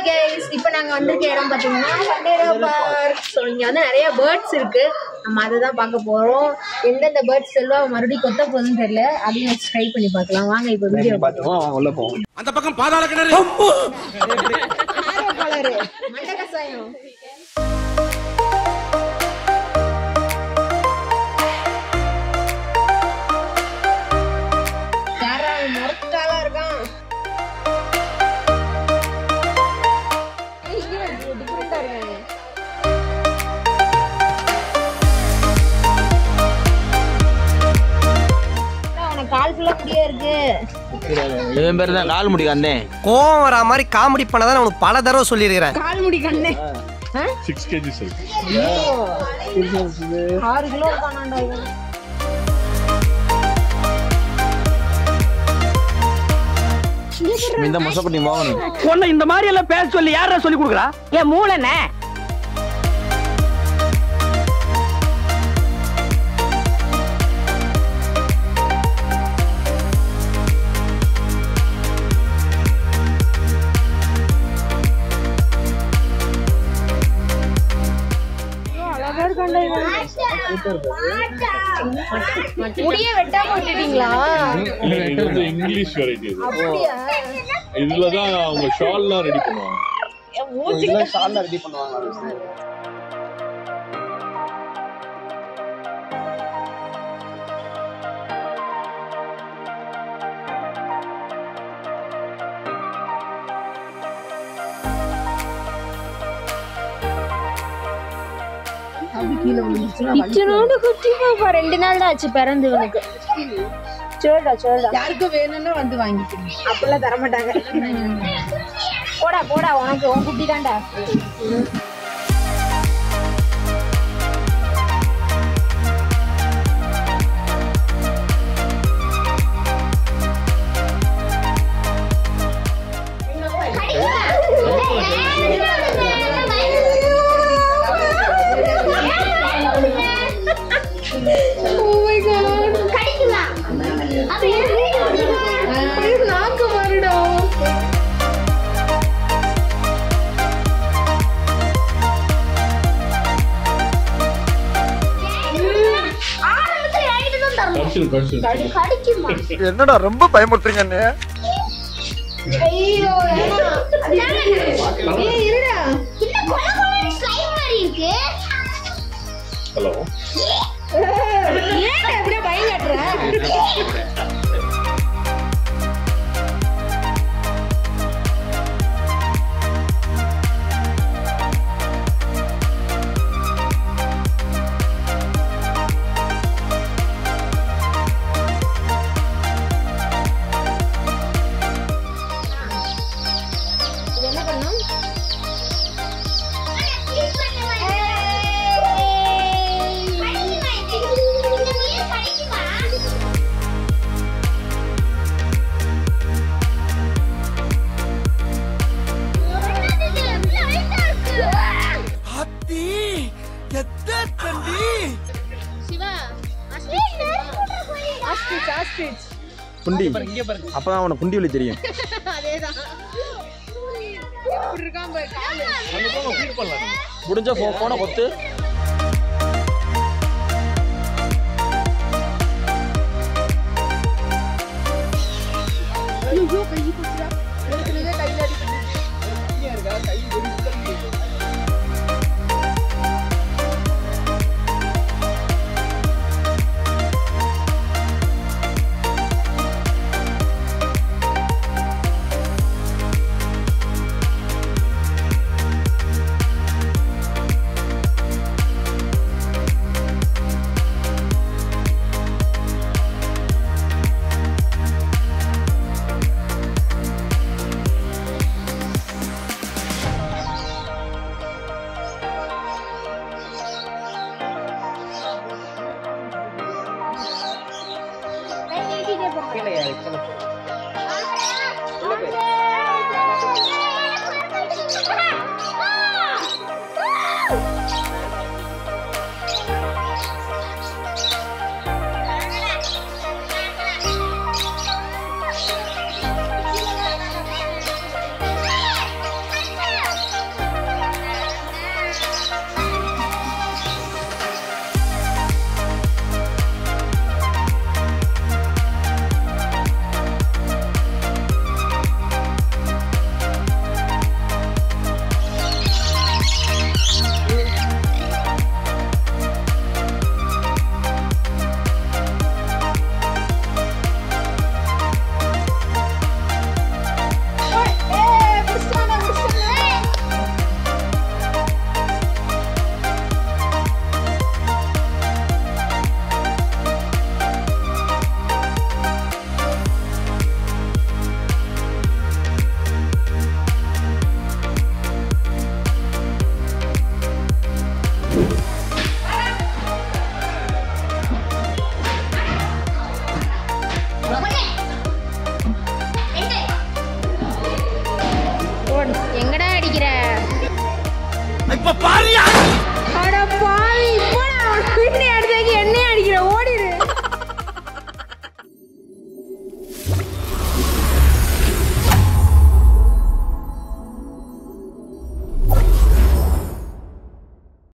guys இப்போ நாங்க வந்திருக்க இடம் பாத்தீங்கன்னா பண்டேரோ பார்க் ஸோ இங்க வந்து நிறைய பேர்ட்ஸ் இருக்கு நம்ம அதை தான் பார்க்க போறோம் எந்தெந்த பேர்ட்ஸ் செல்வா மறுபடியும் கொத்த போகுதுன்னு தெரியல அதையும் வச்சு ட்ரை பண்ணி பார்க்கலாம் வாங்க இப்போ வீடியோ உள்ள போவோம் அந்த பக்கம் பாதாள கிணறு மண்ட கசாயம் காரம் மொரட்டாலாம் இருக்கான் டிஃப்ரெண்டா இருக்காங்க அவனுக்கு கால் ஃபுல்லா முடியே இருக்கு இவன் பேர் தான் கால் முடி கந்தேன் கோவம் வரா மாதிரி காமெடி பண்ணதான் உனக்கு பல தடவை சொல்லியிருக்கிறேன் கால் முடி கண்ணே சிக்ஸ் கேஜிஸ் இருக்கு ஆறு கிலோ இருக்கானாண்டா இவன் இந்த மொசக்குட்டி மோகன் உன்னை இந்த மாதிரி எல்லாம் பேச சொல்லி யாரா சொல்லி கொடுக்குறா என் மூளைனே முடிய வெட்டாம விட்டுட்டீங்களா இல்ல இது வந்து இங்கிலீஷ் வெரைட்டி இது அப்படியா இதுலதான் அவங்க ஷால்லாம் ரெடி பண்ணுவாங்க ஷால்ல ரெடி பண்ணுவாங்க இச்சனோடு குட்டி பாப்பா ரெண்டு நாள் தான் ஆச்சு பிறந்து இவனுக்கு சொல்டா சொல்டா யாருக்கும் வேணும்னா வந்து வாங்கிக்கணும் அப்பெல்லாம் தர மாட்டாங்க போடா போடா உனக்கு உன் குட்டி தான்டா நாக்கு மாறிடும் கடிச்சிரு கடிச்சிரு என்னடா ரொம்ப பயமுறுத்துறீங்க அண்ணே ஐயோ ஏய் இருடா ஹலோ ஏன்டா இப்படியே பயம் காட்டுற இது என்ன பண்ணும் குண்டி அப்பதான் அவனை குண்டி வழி தெரியும் முடிஞ்ச போன கொத்து கை நீட்டிட்டே போங்க